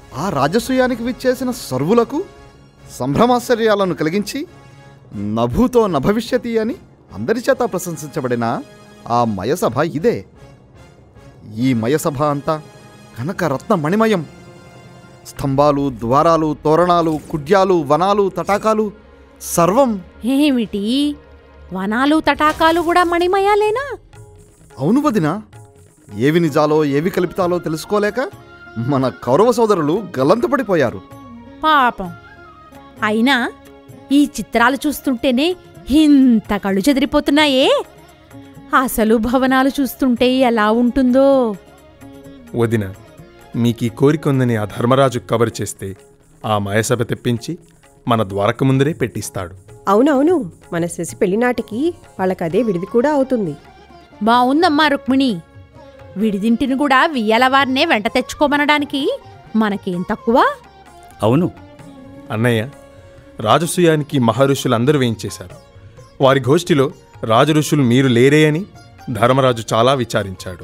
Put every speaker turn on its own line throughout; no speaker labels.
ఆ రాజసూయానికి విచ్చేసిన సర్వులకు సంభ్రమాశ్చర్యాలను కలిగించి నభూతో నభవిష్యతి అని అందరి చేత ప్రశంసించబడిన ఆ మయసభ ఇదే ఈ మయసభ అంతా కనక రత్న మణిమయం స్తంభాలు ద్వారాలు తోరణాలు కుడ్యాలు వనాలు తటాకాలు సర్వం
ఏమిటి వనాలు తటాకాలు కూడా మణిమయాలేనా
అవును వదిన ఏవి నిజాలో ఏవి కల్పితాలో తెలుసుకోలేక మన కౌరవ సోదరులు గల్లంతపడిపోయారు
పాపం అయినా ఈ చిత్రాలు చూస్తుంటేనే ఇంత కళ్ళు చెదిరిపోతున్నాయే అసలు భవనాలు చూస్తుంటే ఎలా ఉంటుందో
వదిన మీకు ఈ కోరిక ఉందని ఆ ధర్మరాజు కబరు చేస్తే ఆ మయసభ తెప్పించి మన ద్వారక ముందరే పెట్టిస్తాడు
అవునవును మన శశి పెళ్లినాటికి వాళ్ళకదే విడిది కూడా అవుతుంది
బావుందమ్మా రుక్మిణి విడిదింటిని కూడా వియ్యాలవారినే వెంట తెచ్చుకోమనడానికి మనకేం తక్కువ
అవును
అన్నయ్య రాజసూయానికి మహర్షులు అందరూ వేయించేశారు వారి గోష్ఠిలో రాజఋషులు మీరు లేరే అని ధర్మరాజు చాలా విచారించాడు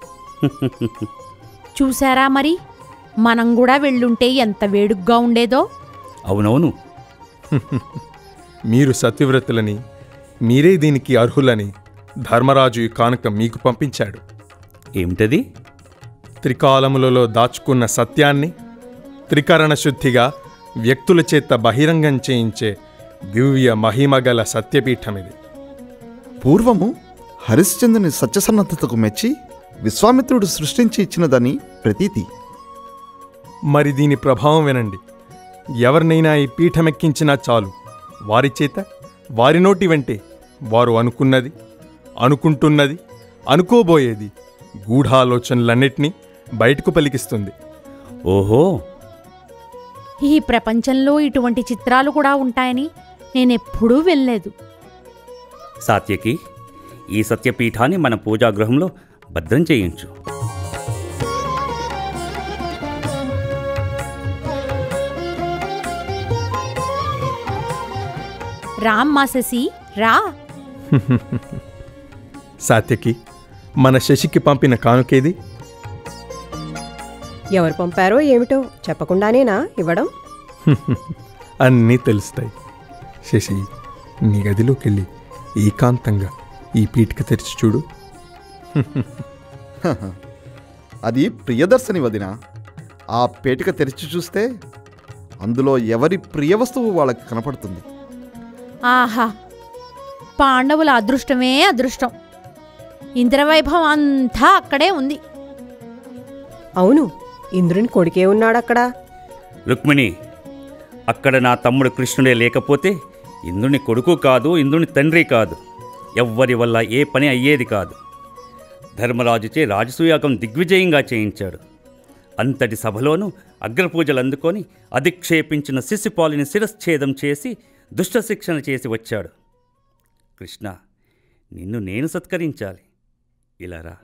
చూశారా మరి మనం కూడా వెళ్ళుంటే ఎంత వేడుగ్గా ఉండేదో
అవునవును
మీరు సత్యవ్రతులని మీరే దీనికి అర్హులని ధర్మరాజు ఈ కానుక మీకు పంపించాడు
ఏమిటది
త్రికాలములలో దాచుకున్న సత్యాన్ని త్రికరణ శుద్ధిగా వ్యక్తుల చేత బహిరంగం చేయించే దివ్య మహిమగల సత్యపీఠమిది
పూర్వము హరిశ్చంద్రుని సత్యసన్నద్ధతకు మెచ్చి విశ్వామిత్రుడు సృష్టించి ఇచ్చినదని ప్రతీతి
మరి దీని ప్రభావం వినండి ఎవరినైనా ఈ పీఠమెక్కించినా చాలు వారి చేత వారి నోటి వెంటే వారు అనుకున్నది అనుకుంటున్నది అనుకోబోయేది గూఢాలోచనలన్నిటినీ బయటకు పలికిస్తుంది
ఓహో
ఈ ప్రపంచంలో ఇటువంటి చిత్రాలు కూడా ఉంటాయని నేనెప్పుడూ వెళ్ళలేదు
సాత్యకి ఈ సత్యపీఠాన్ని మన పూజాగృహంలో భద్రం చేయించు
రామ్మా శశి రా
సాత్యకి మన శశికి పంపిన కానుకేది
ఎవరు పంపారో ఏమిటో చెప్పకుండానేనా ఇవ్వడం
అన్నీ తెలుస్తాయి శశి నీ గదిలోకెళ్ళి ఏకాంతంగా ఈ పీఠిక తెరిచి చూడు
అది ప్రియదర్శని వదిన ఆ పేటిక తెరిచి చూస్తే అందులో ఎవరి ప్రియ వస్తువు వాళ్ళకి కనపడుతుంది
ఆహా పాండవుల అదృష్టమే అదృష్టం ఇంద్రవైభవం అంతా అక్కడే ఉంది
అవును ఇంద్రుని కొడుకే ఉన్నాడక్కడ
రుక్మిణి అక్కడ నా తమ్ముడు కృష్ణుడే లేకపోతే ఇంద్రుని కొడుకు కాదు ఇంద్రుని తండ్రి కాదు ఎవ్వరి వల్ల ఏ పని అయ్యేది కాదు ధర్మరాజుచే రాజసూయాగం దిగ్విజయంగా చేయించాడు అంతటి సభలోనూ అగ్రపూజలు అందుకొని అధిక్షేపించిన శిశుపాలిని శిరశ్ఛేదం చేసి దుష్ట శిక్షణ చేసి వచ్చాడు కృష్ణ నిన్ను నేను సత్కరించాలి ఇలా రా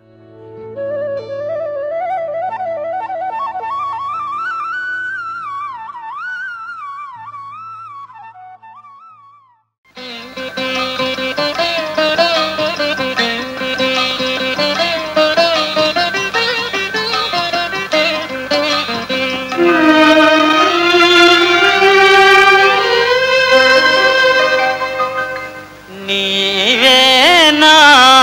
నీవేనా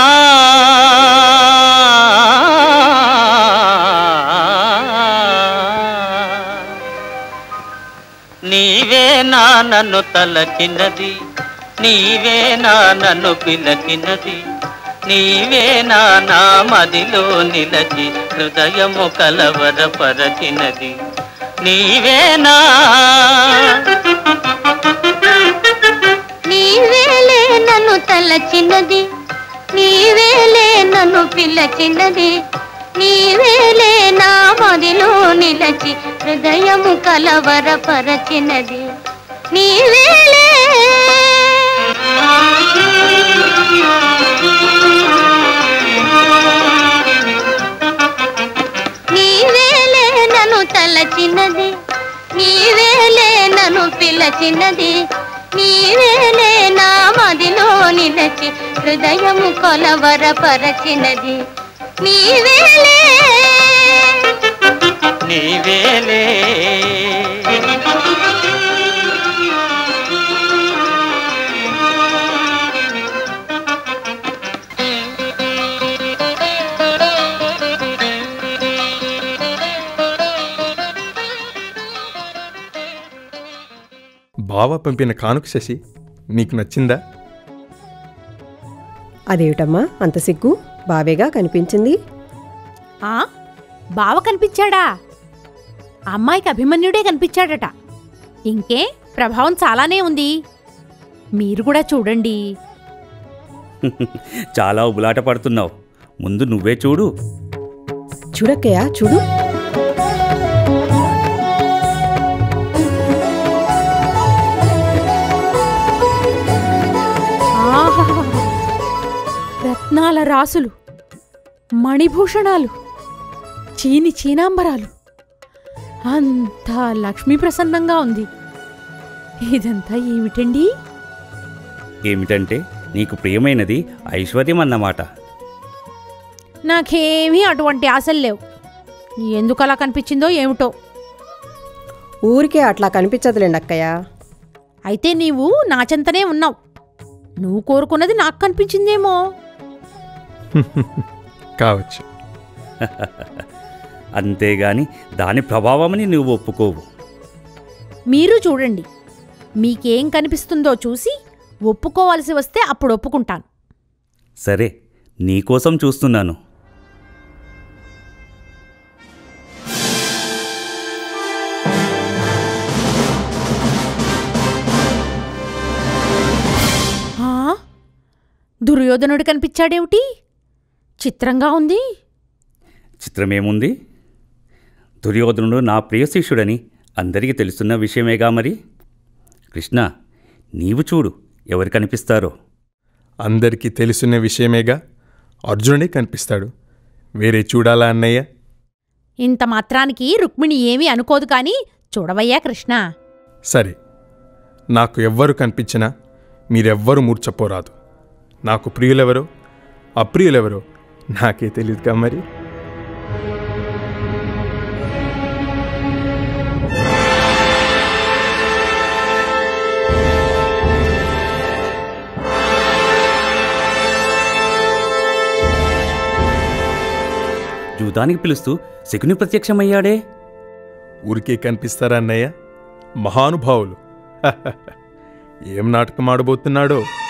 నీవేనా నన్ను తలకినది నీవేనా నన్ను పిలకినది నీవేనా నా మదిలో నిలచి హృదయము కలవరపరచినది నీవేనా
నీవేలే నన్ను తలచినది నీవేలే నన్ను పిలచినది నీవేలే నా మదిలో నిలచి హృదయము కలవరపరచినది నీవేలే నీవేలే నన్ను తలచినది నీవేలే నన్ను పిలచినది నీవేలే నా మదిలో నిలచి హృదయము కొలవరపరచినది నీవేలే
నీవేలే
బావ పంపిన కానుక శశి నీకు నచ్చిందా
అదేమిటమ్మా అంత సిగ్గు బావేగా కనిపించింది
ఆ బావ కనిపించాడా అమ్మాయికి అభిమన్యుడే కనిపించాడట ఇంకే ప్రభావం చాలానే ఉంది మీరు కూడా చూడండి
చాలా ఉబులాట పడుతున్నావు ముందు నువ్వే చూడు
చూడక్కయ్యా చూడు
ఆహా రత్నాల రాసులు మణిభూషణాలు చీని చీనాంబరాలు అంతా లక్ష్మీ ప్రసన్నంగా ఉంది ఇదంతా ఏమిటండి
ఏమిటంటే నీకు ప్రియమైనది ఐశ్వర్యం అన్నమాట
నాకేమీ అటువంటి ఆశలు లేవు ఎందుకు అలా కనిపించిందో ఏమిటో
ఊరికే అట్లా కనిపించదులేండి అక్కయ్య
అయితే నీవు నా చెంతనే ఉన్నావు నువ్వు కోరుకున్నది నాకు కనిపించిందేమో
కావచ్చు
అంతేగాని దాని ప్రభావమని నువ్వు ఒప్పుకోవు
మీరు చూడండి మీకేం కనిపిస్తుందో చూసి ఒప్పుకోవాల్సి వస్తే అప్పుడు ఒప్పుకుంటాను
సరే నీకోసం చూస్తున్నాను
ఆ? దుర్యోధనుడు కనిపించాడేమిటి చిత్రంగా ఉంది
చిత్రమేముంది దుర్యోధనుడు నా ప్రియ శిష్యుడని అందరికీ తెలుస్తున్న విషయమేగా మరి కృష్ణ నీవు చూడు ఎవరు కనిపిస్తారో
అందరికీ తెలుసున్న విషయమేగా అర్జునుడే కనిపిస్తాడు వేరే చూడాలా అన్నయ్య
ఇంత మాత్రానికి రుక్మిణి ఏమీ అనుకోదు కాని చూడవయ్యా కృష్ణ
సరే నాకు ఎవ్వరు కనిపించినా మీరెవ్వరూ మూర్చపోరాదు నాకు ప్రియులెవరో అప్రియులెవరో నాకే తెలియదుగా మరి
జూదానికి పిలుస్తూ శకుని ప్రత్యక్షమయ్యాడే
ఊరికే కనిపిస్తారా అన్నయ్య మహానుభావులు ఏం నాటకం ఆడబోతున్నాడో